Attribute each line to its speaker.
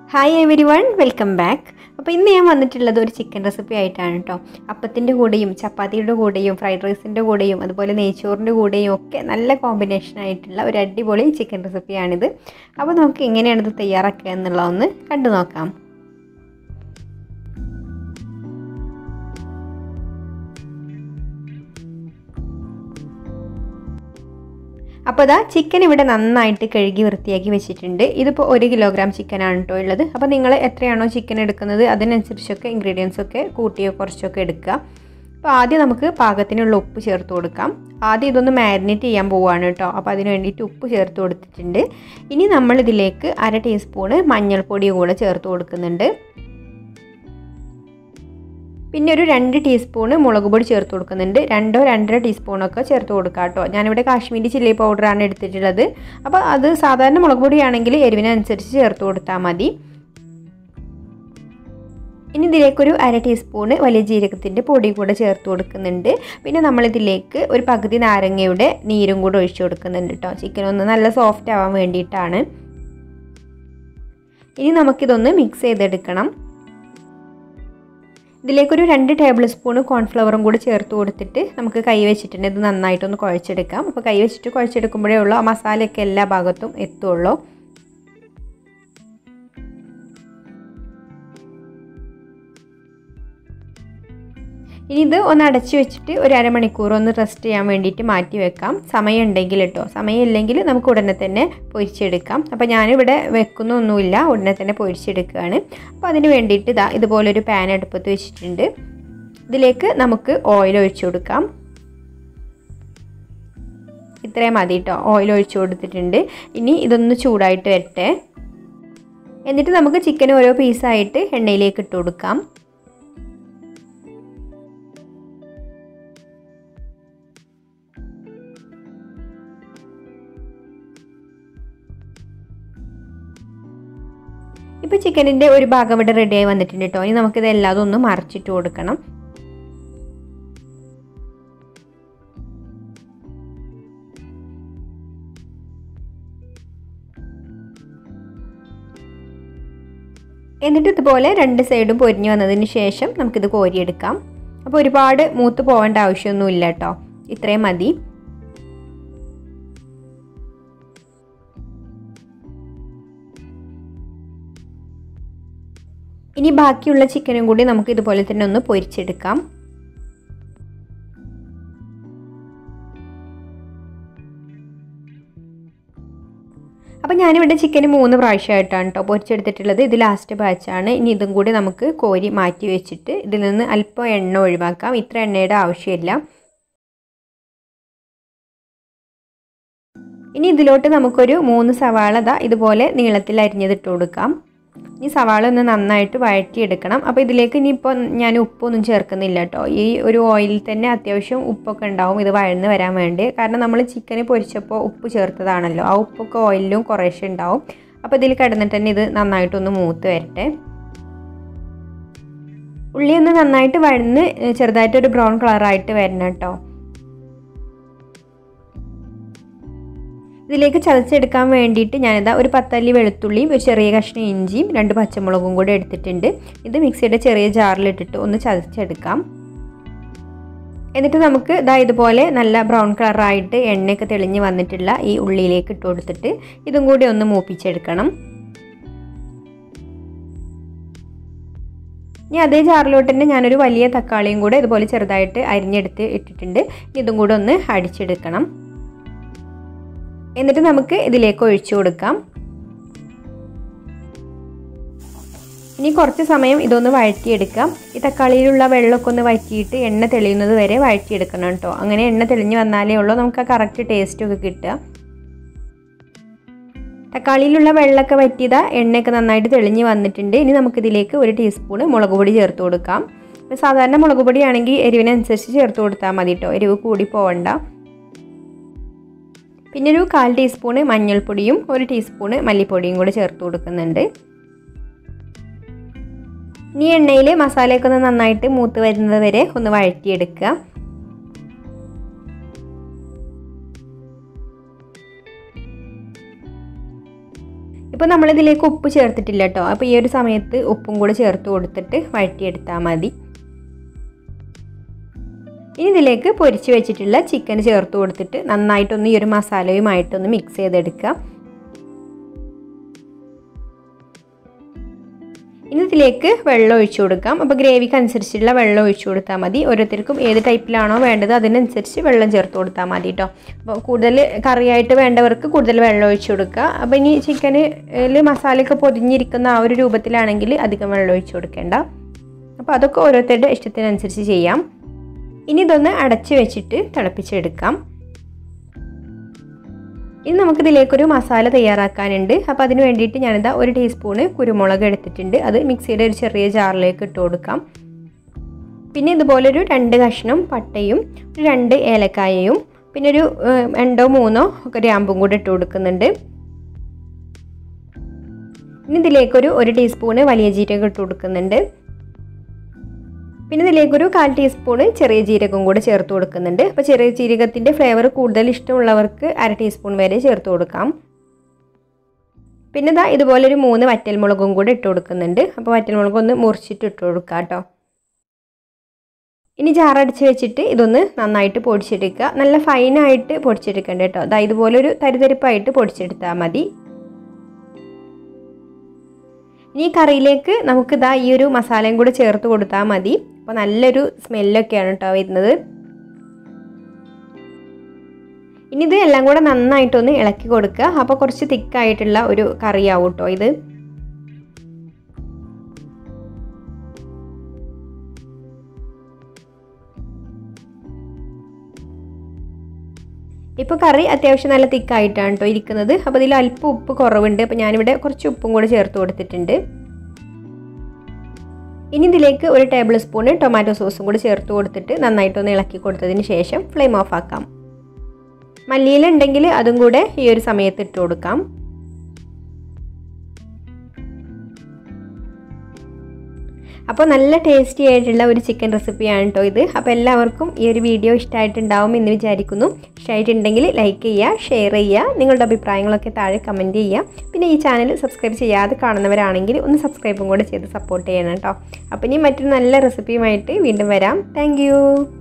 Speaker 1: hi everyone welcome back അപ്പോൾ ഇന്ന് ഞാൻ വന്നിട്ടുള്ളത് ഒരു ചിക്കൻ റെസിപ്പി ആയിട്ടാണ് കേട്ടോ അപ്പത്തിൻ്റെ കൂടെയും ചപ്പാത്തിയുടെ കൂടെയും ഫ്രൈഡ് റൈസിൻ്റെ കൂടെയും അതുപോലെ നെയ്ച്ചോറിൻ്റെ കൂടെയും ഒക്കെ നല്ല കോമ്പിനേഷൻ ആയിട്ടുള്ള ഒരു അടിപൊളി ചിക്കൻ റെസിപ്പിയാണിത് അപ്പോൾ നമുക്ക് എങ്ങനെയാണ് ഇത് തയ്യാറാക്കുക എന്നുള്ളതൊന്ന് കണ്ടു നോക്കാം അപ്പോൾ ഇതാ ചിക്കൻ ഇവിടെ നന്നായിട്ട് കഴുകി വൃത്തിയാക്കി വെച്ചിട്ടുണ്ട് ഇതിപ്പോൾ ഒരു കിലോഗ്രാം ചിക്കനാണ് കേട്ടോ ഉള്ളത് അപ്പോൾ നിങ്ങൾ എത്രയാണോ ചിക്കൻ എടുക്കുന്നത് അതിനനുസരിച്ചൊക്കെ ഇൻഗ്രീഡിയൻസ് ഒക്കെ കൂട്ടിയോ കുറച്ചൊക്കെ എടുക്കുക അപ്പോൾ ആദ്യം നമുക്ക് പാകത്തിനുള്ള ഉപ്പ് ചേർത്ത് കൊടുക്കാം ആദ്യം ഇതൊന്ന് മാരിനേറ്റ് ചെയ്യാൻ പോവുകയാണ് കേട്ടോ അപ്പോൾ അതിന് വേണ്ടിയിട്ട് ഉപ്പ് ചേർത്ത് കൊടുത്തിട്ടുണ്ട് ഇനി നമ്മൾ ഇതിലേക്ക് അര ടീസ്പൂണ് മഞ്ഞൾപ്പൊടി കൂടെ ചേർത്ത് കൊടുക്കുന്നുണ്ട് പിന്നെ ഒരു രണ്ട് ടീസ്പൂണ് മുളക് പൊടി ചേർത്ത് കൊടുക്കുന്നുണ്ട് രണ്ടോ രണ്ടര ടീസ്പൂണൊക്കെ ചേർത്ത് കൊടുക്കുക കേട്ടോ ഞാനിവിടെ കാശ്മീരി ചില്ലി പൗഡറാണ് എടുത്തിട്ടുള്ളത് അപ്പോൾ അത് സാധാരണ മുളക് പൊടിയാണെങ്കിൽ എരിവിനനുസരിച്ച് ചേർത്ത് കൊടുത്താൽ മതി ഇനി ഇതിലേക്കൊരു അര ടീസ്പൂണ് വലിയ ജീരകത്തിൻ്റെ പൊടി കൂടെ ചേർത്ത് കൊടുക്കുന്നുണ്ട് പിന്നെ നമ്മളിതിലേക്ക് ഒരു പകുതി നാരങ്ങയുടെ നീരും കൂടെ ഒഴിച്ചു കൊടുക്കുന്നുണ്ട് കേട്ടോ ചിക്കൻ ഒന്ന് നല്ല സോഫ്റ്റ് ആവാൻ വേണ്ടിയിട്ടാണ് ഇനി നമുക്കിതൊന്ന് മിക്സ് ചെയ്തെടുക്കണം ഇതിലേക്കൊരു രണ്ട് ടേബിൾ സ്പൂൺ കോൺഫ്ലവറും കൂടി ചേർത്ത് കൊടുത്തിട്ട് നമുക്ക് കൈ വെച്ചിട്ടുണ്ട് ഇത് നന്നായിട്ടൊന്ന് കുഴച്ചെടുക്കാം അപ്പോൾ കൈ വെച്ചിട്ട് കുഴച്ചെടുക്കുമ്പോഴേ ഉള്ളൂ ആ മസാലയൊക്കെ എല്ലാ ഭാഗത്തും എത്തുള്ളൂ ഇനി ഇത് ഒന്ന് അടച്ചു വെച്ചിട്ട് ഒരു അരമണിക്കൂർ ഒന്ന് റെസ്റ്റ് ചെയ്യാൻ വേണ്ടിയിട്ട് മാറ്റി വെക്കാം സമയം ഉണ്ടെങ്കിൽ കേട്ടോ സമയം ഇല്ലെങ്കിൽ നമുക്ക് ഉടനെ തന്നെ പൊരിച്ചെടുക്കാം അപ്പോൾ ഞാനിവിടെ വെക്കുന്നൊന്നുമില്ല ഉടനെ തന്നെ പൊരിച്ചെടുക്കുകയാണ് അപ്പോൾ അതിന് വേണ്ടിയിട്ട് ഇതാ ഇതുപോലൊരു പാൻ അടുപ്പത്ത് വെച്ചിട്ടുണ്ട് ഇതിലേക്ക് നമുക്ക് ഓയിൽ ഒഴിച്ചു കൊടുക്കാം ഇത്രയും മതി കേട്ടോ ഓയിൽ ഒഴിച്ചു കൊടുത്തിട്ടുണ്ട് ഇനി ഇതൊന്ന് ചൂടായിട്ട് വരട്ടെ എന്നിട്ട് നമുക്ക് ചിക്കൻ ഓരോ പീസായിട്ട് എണ്ണയിലേക്ക് ഇട്ട് കൊടുക്കാം ഇപ്പോൾ ചിക്കനിൻ്റെ ഒരു ഭാഗം ഇവിടെ റെഡിയായി വന്നിട്ടുണ്ട് കേട്ടോ ഇനി നമുക്കിത് എല്ലാതും ഒന്ന് മറിച്ചിട്ട് കൊടുക്കണം എന്നിട്ട് ഇതുപോലെ രണ്ട് സൈഡും പൊരിഞ്ഞു വന്നതിന് ശേഷം നമുക്കിത് കോരിയെടുക്കാം അപ്പോൾ ഒരുപാട് മൂത്ത് പോകേണ്ട ആവശ്യമൊന്നുമില്ല കേട്ടോ ഇത്രയും മതി ഇനി ബാക്കിയുള്ള ചിക്കനും കൂടി നമുക്ക് ഇതുപോലെ തന്നെ ഒന്ന് പൊരിച്ചെടുക്കാം അപ്പോൾ ഞാനിവിടെ ചിക്കൻ മൂന്ന് പ്രാവശ്യമായിട്ടാണ് കേട്ടോ പൊരിച്ചെടുത്തിട്ടുള്ളത് ഇത് ലാസ്റ്റ് ബാച്ചാണ് ഇനി ഇതും കൂടി നമുക്ക് കോരി മാറ്റി വെച്ചിട്ട് ഇതിൽ നിന്ന് അല്പം എണ്ണ ഒഴിവാക്കാം ഇത്ര എണ്ണയുടെ ആവശ്യമില്ല ഇനി ഇതിലോട്ട് നമുക്കൊരു മൂന്ന് സവാള ദാ ഇതുപോലെ നീളത്തിൽ അരിഞ്ഞതിട്ട് കൊടുക്കാം ഈ സവാള ഒന്ന് നന്നായിട്ട് വഴറ്റിയെടുക്കണം അപ്പോൾ ഇതിലേക്ക് ഇനിയിപ്പോൾ ഞാൻ ഉപ്പൊന്നും ചേർക്കുന്നില്ല കേട്ടോ ഈ ഒരു ഓയിലിൽ തന്നെ അത്യാവശ്യം ഉപ്പൊക്കെ ഉണ്ടാവും ഇത് വഴന്ന് വരാൻ വേണ്ടി കാരണം നമ്മൾ ചിക്കന് പൊരിച്ചപ്പോൾ ഉപ്പ് ചേർത്തതാണല്ലോ ആ ഉപ്പൊക്കെ ഓയിലിലും കുറേശ്ശെ ഉണ്ടാവും അപ്പോൾ ഇതിൽ കിടന്നിട്ട് തന്നെ ഇത് നന്നായിട്ടൊന്ന് മൂത്ത് വരട്ടെ ഉള്ളി ഒന്ന് നന്നായിട്ട് വഴന്ന് ചെറുതായിട്ടൊരു ബ്രൗൺ കളറായിട്ട് വരണം കേട്ടോ ഇതിലേക്ക് ചതച്ചെടുക്കാൻ വേണ്ടിയിട്ട് ഞാനിതാ ഒരു പത്തല്ലി വെളുത്തുള്ളിയും ഒരു ചെറിയ കഷ്ണം ഇഞ്ചിയും രണ്ട് പച്ചമുളകും കൂടെ എടുത്തിട്ടുണ്ട് ഇത് മിക്സിയുടെ ചെറിയ ജാറിലിട്ടിട്ട് ഒന്ന് ചതച്ചെടുക്കാം എന്നിട്ട് നമുക്ക് ഇതാ ഇതുപോലെ നല്ല ബ്രൗൺ കളറായിട്ട് എണ്ണയൊക്കെ തെളിഞ്ഞ് വന്നിട്ടുള്ള ഈ ഉള്ളിയിലേക്ക് ഇട്ട് കൊടുത്തിട്ട് ഇതും കൂടി ഒന്ന് മൂപ്പിച്ചെടുക്കണം ഇനി അതേ ജാറിലോട്ട് തന്നെ ഞാനൊരു വലിയ തക്കാളിയും കൂടെ ഇതുപോലെ ചെറുതായിട്ട് അരിഞ്ഞെടുത്ത് ഇട്ടിട്ടുണ്ട് ഇതും കൂടെ ഒന്ന് അടിച്ചെടുക്കണം എന്നിട്ട് നമുക്ക് ഇതിലേക്ക് ഒഴിച്ചു കൊടുക്കാം ഇനി കുറച്ച് സമയം ഇതൊന്ന് വഴറ്റിയെടുക്കാം ഈ തക്കാളിയിലുള്ള വെള്ളമൊക്കെ ഒന്ന് വഴറ്റിയിട്ട് എണ്ണ തെളിയുന്നത് വരെ വഴറ്റിയെടുക്കണം കേട്ടോ അങ്ങനെ എണ്ണ തെളിഞ്ഞ് വന്നാലേ ഉള്ളൂ നമുക്ക് ആ കറക്റ്റ് ടേസ്റ്റൊക്കെ കിട്ടുക തക്കാളിയിലുള്ള വെള്ളമൊക്കെ വറ്റിയതാ എണ്ണയൊക്കെ നന്നായിട്ട് തെളിഞ്ഞ് വന്നിട്ടുണ്ട് ഇനി നമുക്കിതിലേക്ക് ഒരു ടീസ്പൂൺ മുളക് പൊടി ചേർത്ത് കൊടുക്കാം സാധാരണ മുളക് പൊടിയാണെങ്കിൽ എരിവിനനുസരിച്ച് ചേർത്ത് കൊടുത്താൽ മതി കേട്ടോ എരിവ് കൂടി പോവണ്ട പിന്നെ ഒരു കാൽ ടീസ്പൂണ് മഞ്ഞൾപ്പൊടിയും ഒരു ടീസ്പൂണ് മല്ലിപ്പൊടിയും കൂടി ചേർത്ത് കൊടുക്കുന്നുണ്ട് ഇനി എണ്ണയിൽ മസാലയൊക്കെ ഒന്ന് നന്നായിട്ട് മൂത്ത് വരുന്നത് വരെ ഒന്ന് വഴറ്റിയെടുക്കുക ഇപ്പോൾ നമ്മളിതിലേക്ക് ഉപ്പ് ചേർത്തിട്ടില്ല കേട്ടോ അപ്പോൾ ഈ ഒരു സമയത്ത് ഉപ്പും കൂടെ ചേർത്ത് കൊടുത്തിട്ട് വഴറ്റിയെടുത്താൽ മതി ഇനി ഇതിലേക്ക് പൊരിച്ച് വെച്ചിട്ടുള്ള ചിക്കൻ ചേർത്ത് കൊടുത്തിട്ട് നന്നായിട്ടൊന്ന് ഈ ഒരു മസാലയുമായിട്ടൊന്ന് മിക്സ് ചെയ്തെടുക്കുക ഇനി ഇതിലേക്ക് വെള്ളം ഒഴിച്ചു കൊടുക്കാം അപ്പോൾ ഗ്രേവിക്ക് അനുസരിച്ചുള്ള വെള്ളം ഒഴിച്ചു കൊടുത്താൽ മതി ഓരോരുത്തർക്കും ഏത് ടൈപ്പിലാണോ വേണ്ടത് അതിനനുസരിച്ച് വെള്ളം ചേർത്ത് കൊടുത്താൽ മതി കേട്ടോ അപ്പോൾ കൂടുതൽ കറിയായിട്ട് വേണ്ടവർക്ക് കൂടുതൽ വെള്ളം ഒഴിച്ചു കൊടുക്കുക അപ്പോൾ ഇനി ചിക്കനിൽ മസാലയൊക്കെ പൊതിഞ്ഞിരിക്കുന്ന ആ ഒരു രൂപത്തിലാണെങ്കിൽ അധികം വെള്ളം ഒഴിച്ചു കൊടുക്കേണ്ട അപ്പോൾ അതൊക്കെ ഓരോരുത്തരുടെ ഇഷ്ടത്തിനനുസരിച്ച് ചെയ്യാം ഇനി ഇതൊന്ന് അടച്ച് വെച്ചിട്ട് തിളപ്പിച്ചെടുക്കാം ഇനി നമുക്കിതിലേക്കൊരു മസാല തയ്യാറാക്കാനുണ്ട് അപ്പോൾ അതിന് വേണ്ടിയിട്ട് ഞാനിതാ ഒരു ടീസ്പൂണ് കുരുമുളക് എടുത്തിട്ടുണ്ട് അത് മിക്സിയുടെ ഒരു ചെറിയ ജാറിലേക്ക് ഇട്ട് കൊടുക്കാം പിന്നെ ഇതുപോലൊരു രണ്ട് കഷ്ണം പട്ടയും ഒരു രണ്ട് ഏലക്കായയും പിന്നെ ഒരു രണ്ടോ മൂന്നോ ഗ്രാമ്പും കൂടെ ഇട്ട് കൊടുക്കുന്നുണ്ട് ഇനി ഇതിലേക്കൊരു ഒരു ടീസ്പൂണ് വലിയ ജീരകം ഇട്ട് കൊടുക്കുന്നുണ്ട് പിന്നെ ഇതിലേക്കൊരു കാൽ ടീസ്പൂണ് ചെറിയ ജീരകം കൂടെ ചേർത്ത് കൊടുക്കുന്നുണ്ട് അപ്പോൾ ചെറിയ ജീരകത്തിൻ്റെ ഫ്ലേവർ കൂടുതൽ ഇഷ്ടമുള്ളവർക്ക് അര ടീസ്പൂൺ വരെ ചേർത്ത് കൊടുക്കാം പിന്നെ ഇതാ ഇതുപോലൊരു മൂന്ന് വറ്റൽമുളകും കൂടെ ഇട്ട് കൊടുക്കുന്നുണ്ട് അപ്പോൾ വറ്റൽമുളക് ഒന്ന് മുറിച്ചിട്ട് ഇട്ട് കൊടുക്കുക കേട്ടോ ഇനി ജാറടിച്ച് വെച്ചിട്ട് ഇതൊന്ന് നന്നായിട്ട് പൊടിച്ചെടുക്കുക നല്ല ഫൈനായിട്ട് പൊടിച്ചെടുക്കണ്ട കേട്ടോ അതാ ഇതുപോലൊരു തരിതരിപ്പായിട്ട് പൊടിച്ചെടുത്താൽ മതി ഇനി ഈ കറിയിലേക്ക് നമുക്ക് ഇതാ ഈ ഒരു മസാലയും കൂടെ ചേർത്ത് കൊടുത്താൽ മതി അപ്പോൾ നല്ലൊരു സ്മെല്ലൊക്കെയാണ് കേട്ടോ വരുന്നത് ഇനി ഇത് എല്ലാം കൂടെ നന്നായിട്ടൊന്ന് ഇളക്കി കൊടുക്കുക അപ്പോൾ കുറച്ച് തിക്കായിട്ടുള്ള ഒരു കറിയാവും കേട്ടോ ഇത് ഇപ്പോൾ കറി അത്യാവശ്യം നല്ല തിക്കായിട്ടാണ് കേട്ടോ ഇരിക്കുന്നത് അപ്പോൾ ഇതിൽ അല്പം ഉപ്പ് കുറവുണ്ട് അപ്പോൾ ഞാനിവിടെ കുറച്ച് ഉപ്പും കൂടെ ചേർത്ത് കൊടുത്തിട്ടുണ്ട് ഇനി ഇതിലേക്ക് ഒരു ടേബിൾ സ്പൂണ് ടൊമാറ്റോ സോസും കൂടി ചേർത്ത് കൊടുത്തിട്ട് നന്നായിട്ടൊന്ന് ഇളക്കി കൊടുത്തതിന് ശേഷം ഫ്ലെയിം ഓഫ് ആക്കാം മല്ലിയില ഉണ്ടെങ്കിൽ അതും കൂടെ ഈ ഒരു സമയത്ത് ഇട്ട് കൊടുക്കാം അപ്പോൾ നല്ല ടേസ്റ്റി ആയിട്ടുള്ള ഒരു ചിക്കൻ റെസിപ്പിയാണ് കേട്ടോ ഇത് അപ്പോൾ എല്ലാവർക്കും ഈ ഒരു വീഡിയോ ഇഷ്ടമായിട്ടുണ്ടാവും എന്ന് വിചാരിക്കുന്നു ഇഷ്ടമായിട്ടുണ്ടെങ്കിൽ ലൈക്ക് ചെയ്യുക ഷെയർ ചെയ്യുക നിങ്ങളുടെ അഭിപ്രായങ്ങളൊക്കെ താഴെ കമൻറ്റ് ചെയ്യുക പിന്നെ ഈ ചാനൽ സബ്സ്ക്രൈബ് ചെയ്യാതെ കാണുന്നവരാണെങ്കിൽ ഒന്ന് സബ്സ്ക്രൈബും കൂടെ ചെയ്ത് സപ്പോർട്ട് ചെയ്യണം കേട്ടോ അപ്പോൾ ഇനി മറ്റൊരു നല്ല റെസിപ്പിയുമായിട്ട് വീണ്ടും വരാം താങ്ക്